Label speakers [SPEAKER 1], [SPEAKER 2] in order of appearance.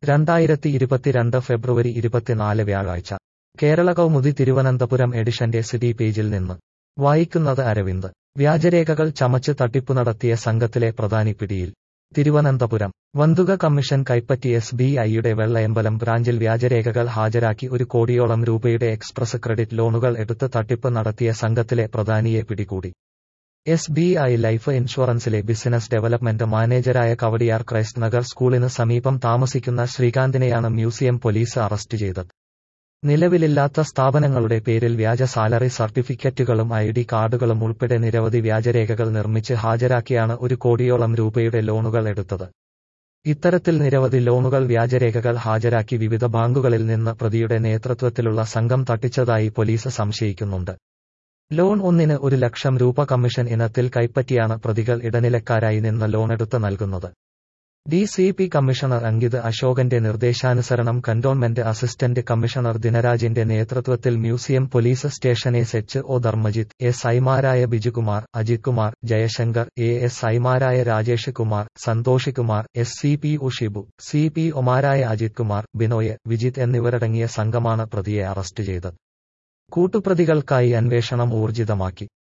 [SPEAKER 1] രണ്ടായിരത്തി ഇരുപത്തിരണ്ട് ഫെബ്രുവരി ഇരുപത്തിനാല് വ്യാഴാഴ്ച കേരള കൗമുദി തിരുവനന്തപുരം എഡിഷന്റെ സിറ്റി പേജിൽ നിന്ന് വായിക്കുന്നത് അരവിന്ദ് വ്യാജരേഖകൾ ചമച്ച് തട്ടിപ്പു നടത്തിയ സംഘത്തിലെ പ്രധാനി പിടിയിൽ തിരുവനന്തപുരം വന്തുക കമ്മീഷൻ കൈപ്പറ്റി എസ് ബി ഐയുടെ വെള്ളയമ്പലം ബ്രാഞ്ചിൽ വ്യാജരേഖകൾ ഹാജരാക്കി ഒരു കോടിയോളം രൂപയുടെ എക്സ്പ്രസ് ക്രെഡിറ്റ് ലോണുകൾ എടുത്ത് തട്ടിപ്പ് നടത്തിയ സംഘത്തിലെ പ്രധാനിയെ പിടികൂടി എസ് ബി ഐ ലൈഫ് ഇൻഷുറൻസിലെ ബിസിനസ് ഡെവലപ്മെന്റ് മാനേജരായ കവടിയാർ ക്രൈസ്റ്റ് നഗർ സ്കൂളിന് സമീപം താമസിക്കുന്ന ശ്രീകാന്തിനെയാണ് മ്യൂസിയം പോലീസ് അറസ്റ്റ് ചെയ്തത് നിലവിലില്ലാത്ത സ്ഥാപനങ്ങളുടെ പേരിൽ വ്യാജ സാലറി സർട്ടിഫിക്കറ്റുകളും ഐ ഡി കാർഡുകളും ഉൾപ്പെടെ നിരവധി വ്യാജരേഖകൾ നിർമ്മിച്ച് ഹാജരാക്കിയാണ് ഒരു കോടിയോളം രൂപയുടെ ലോണുകൾ എടുത്തത് ഇത്തരത്തിൽ നിരവധി ലോണുകൾ വ്യാജരേഖകൾ ഹാജരാക്കി വിവിധ ബാങ്കുകളിൽ നിന്ന് പ്രതിയുടെ നേതൃത്വത്തിലുള്ള സംഘം തട്ടിച്ചതായി പോലീസ് സംശയിക്കുന്നുണ്ട് ലോൺ ഒന്നിന് ഒരു ലക്ഷം രൂപ കമ്മീഷൻ ഇനത്തിൽ കൈപ്പറ്റിയാണ് പ്രതികൾ ഇടനിലക്കാരായി നിന്ന് ലോണെടുത്ത് നൽകുന്നത് D C P commissioner Ankit അശോകന്റെ നിർദ്ദേശാനുസരണം കന്റോൺമെന്റ് അസിസ്റ്റന്റ് കമ്മീഷണർ ദിനരാജിന്റെ നേതൃത്വത്തിൽ museum police station S H O Dharmajith S ഐമാരായ ബിജുകുമാർ അജിത് കുമാർ ജയശങ്കർ എ എസ് ഐമാരായ Rajesh Kumar Santhosh Kumar S C P Ushibu C P ഒമാരായ അജിത് കുമാർ ബിനോയ് വിജിത്ത് എന്നിവരടങ്ങിയ സംഘമാണ് പ്രതിയെ അറസ്റ്റ് ചെയ്തത് കൂട്ടുപ്രതികൾക്കായി അന്വേഷണം ഊർജിതമാക്കി